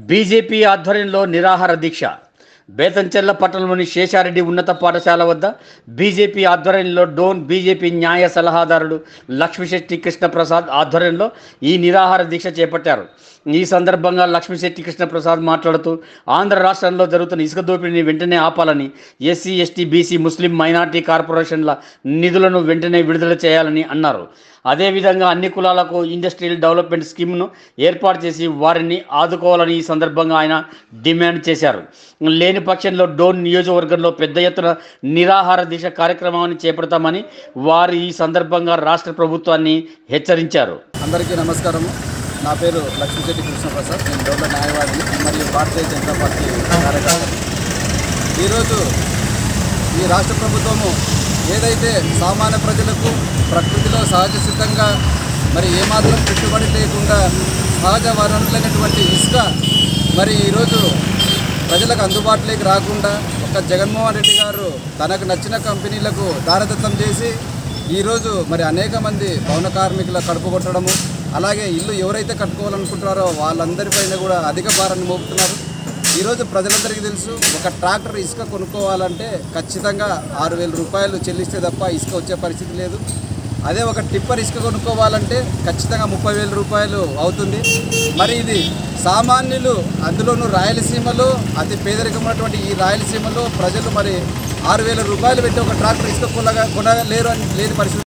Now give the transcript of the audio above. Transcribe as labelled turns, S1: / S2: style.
S1: BJP ఆధ్వర్యంలో నిరాహార దీక్ష బేతంచెర్ల పట్టణంలోని శేషారెడ్డి ఉన్నత పాఠశాల వద్ద బీజేపీ ఆధ్వర్యంలో డోన్ బీజేపీ న్యాయ సలహాదారుడు లక్ష్మీశెట్టి కృష్ణప్రసాద్ ఆధ్వర్యంలో ఈ నిరాహార దీక్ష చేపట్టారు ఈ సందర్భంగా లక్ష్మీశెట్టి కృష్ణప్రసాద్ మాట్లాడుతూ ఆంధ్ర రాష్ట్రంలో జరుగుతున్న ఇసుక దోపిడీని వెంటనే ఆపాలని ఎస్సీ ఎస్టీ బీసీ ముస్లిం మైనార్టీ కార్పొరేషన్ల నిధులను వెంటనే విడుదల చేయాలని అన్నారు అదేవిధంగా అన్ని కులాలకు ఇండస్ట్రియల్ డెవలప్మెంట్ స్కీమ్ను ఏర్పాటు చేసి వారిని ఆదుకోవాలని ఈ సందర్భంగా ఆయన డిమాండ్ చేశారు లేని పక్షంలో డోన్ నియోజకవర్గంలో పెద్ద ఎత్తున నిరాహార దీక్ష కార్యక్రమాన్ని చేపడతామని వారు ఈ సందర్భంగా రాష్ట్ర ప్రభుత్వాన్ని హెచ్చరించారు
S2: అందరికీ నమస్కారం నా పేరు లక్ష్మీశెట్టి కృష్ణప్రసాద్ నేను డోర్ల న్యాయవాదిని మరియు భారతీయ జనతా పార్టీ కార్యకర్త ఈరోజు ఈ రాష్ట్ర ప్రభుత్వము ఏదైతే సామాన్య ప్రజలకు ప్రకృతిలో సహజ సిద్ధంగా మరి ఏమాత్రం పెట్టుబడి లేకుండా సహజ వనరులైనటువంటి ఇసుక మరి ఈరోజు ప్రజలకు అందుబాటులోకి రాకుండా ఒక జగన్మోహన్ రెడ్డి గారు తనకు నచ్చిన కంపెనీలకు దారదత్తం చేసి ఈరోజు మరి అనేక మంది భవన కార్మికుల కడుపు కొట్టడము అలాగే ఇల్లు ఎవరైతే కట్టుకోవాలనుకుంటున్నారో వాళ్ళందరిపైన కూడా అధిక భారాన్ని మోపుతున్నారు ఈరోజు ప్రజలందరికీ తెలుసు ఒక ట్రాక్టర్ ఇసుక కొనుక్కోవాలంటే ఖచ్చితంగా ఆరు వేల రూపాయలు చెల్లిస్తే తప్ప ఇసుక వచ్చే పరిస్థితి లేదు అదే ఒక టిప్పర్ ఇసుక కొనుక్కోవాలంటే ఖచ్చితంగా ముప్పై వేల రూపాయలు అవుతుంది మరి ఇది సామాన్యులు అందులోనూ రాయలసీమలో అతి పేదరికమైనటువంటి ఈ రాయలసీమలో ప్రజలు మరి ఆరు వేల రూపాయలు పెట్టి ఒక ట్రాక్టర్ ఇసుక కొనగా కొనలేరు అని లేని పరిస్థితి